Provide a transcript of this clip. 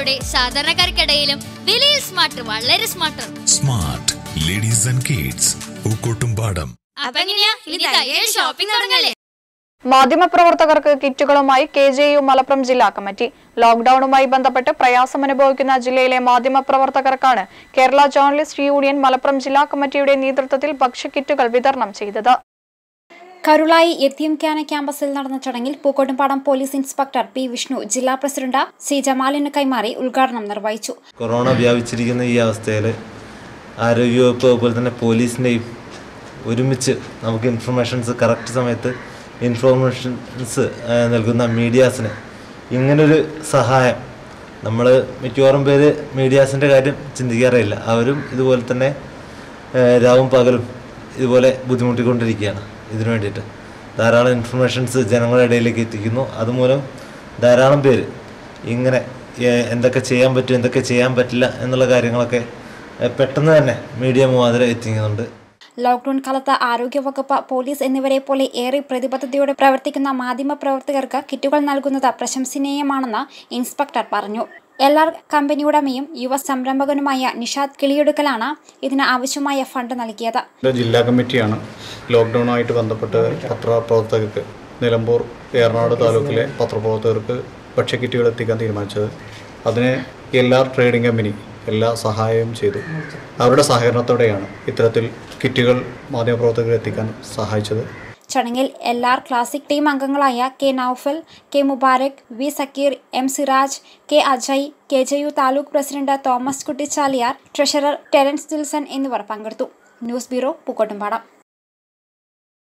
ഡിസ്കൗണ്ടോടെ സാധാരണക്കാർക്കിടയിലും വിലയിൽ സ്മാർട്ട് വളരെ smart smart ladies and kids Pookkottumpadam അപ്പൊ എങ്ങനെയാ ഇനി ധൈര്യം ഷോപ്പിംഗ് തുടങ്ങല്ലേ മാധ്യമപ്രവർത്തകർക്ക് കിറ്റുകളുമായി കെ ജെ യു മലപ്പുറം ജില്ലാ കമ്മിറ്റി ലോക്ഡൌണുമായി ബന്ധപ്പെട്ട് പ്രയാസമനുഭവിക്കുന്ന ജില്ലയിലെ മാധ്യമപ്രവർത്തകർക്കാണ് കേരള ജേർണലിസ്റ്റ് യൂണിയൻ മലപ്പുറം ജില്ലാ കമ്മിറ്റിയുടെ നേതൃത്വത്തിൽ ഭക്ഷ്യക്കിറ്റുകൾ വിതരണം ചെയ്തത് കരുളായി യത്തീംഖാന ക്യാമ്പസിൽ നടന്ന ചടങ്ങിൽ Pookkottumpadam police inspector P Vishnu ജില്ലാ പ്രസിഡന്റ് സി ജമാലിന് കൈമാറി ഉദ്ഘാടനം നിർവഹിച്ചു കൊറോണ വ്യാപിച്ചിരിക്കുന്ന ഈ അവസ്ഥയിൽ ആരോഗ്യവകുപ്പ് അതുപോലെ തന്നെ പോലീസിൻ്റെയും ഒരുമിച്ച് നമുക്ക് ഇൻഫർമേഷൻസ് കറക്റ്റ് സമയത്ത് ഇൻഫോർമേഷൻസ് നൽകുന്ന മീഡിയാസിന് ഇങ്ങനൊരു സഹായം നമ്മൾ മിക്കവാറും പേര് മീഡിയാസിൻ്റെ കാര്യം ചിന്തിക്കാറില്ല അവരും ഇതുപോലെ തന്നെ ഏഹ്, രാവും പകലും ഇതുപോലെ ബുദ്ധിമുട്ടിക്കൊണ്ടിരിക്കുകയാണ് ഇതിനു വേണ്ടിയിട്ട് ധാരാളം ഇൻഫർമേഷൻസ് ജനങ്ങളുടെ ഇടയിലേക്ക് എത്തിക്കുന്നു അതുമൂലം ധാരാളം പേര് ഇങ്ങനെ ഏഹ്, എന്തൊക്കെ ചെയ്യാൻ പറ്റും എന്തൊക്കെ ചെയ്യാൻ പറ്റില്ല എന്നുള്ള കാര്യങ്ങളൊക്കെ ഏഹ്, പെട്ടെന്ന് തന്നെ മീഡിയ മുഖാന്തരം എത്തിക്കുന്നുണ്ട് ലോക്ഡൌൺ കാലത്ത് ആരോഗ്യവകുപ്പ് പോലീസ് എന്നിവരെ പോലെ ഏറെ പ്രതിബദ്ധതയോടെ പ്രവർത്തിക്കുന്ന മാധ്യമപ്രവർത്തകർക്ക് കിറ്റുകൾ നൽകുന്നത് പ്രശംസനീയമാണെന്ന് ഇൻസ്പെക്ടർ പറഞ്ഞു എൽ ആർ കമ്പനി ഉടമയും യുവ സംരംഭകനുമായ നിഷാദ് കിളിയൊടുക്കലാണ് ഇതിന് ആവശ്യമായ ഫണ്ട് നൽകിയത് ഇത് ജില്ലാ കമ്മിറ്റിയാണ് ലോക്ക്ഡൗണുമായിട്ട് ബന്ധപ്പെട്ട് പത്രപ്രവർത്തകർക്ക് നിലമ്പൂർ ഏറനാട് താലൂക്കിലെ പത്രപ്രവർത്തകർക്ക് ഭക്ഷ്യക്കിറ്റുകൾ എത്തിക്കാൻ തീരുമാനിച്ചത് അതിന് എൽ ആർ ട്രേഡിംഗ് കമ്പനി എല്ലാ സഹായവും ചെയ്തു അവരുടെ സഹകരണത്തോടെയാണ് ഇത്തരത്തിൽ കിറ്റുകൾ മാധ്യമപ്രവർത്തകർ എത്തിക്കാൻ സഹായിച്ചത് ചടങ്ങിൽ എൽ ആർ ക്ലാസിക് ടീം അംഗങ്ങളായ K Naufal K Mubarak V Sakir M Siraj K Ajay K J U taluk president Thomas Kutty Chaliyar treasurer Terence ദിൽസൺ എന്നിവർ പങ്കെടുത്തു ന്യൂസ് ബ്യൂറോ പൂക്കോട്ടുംപാടം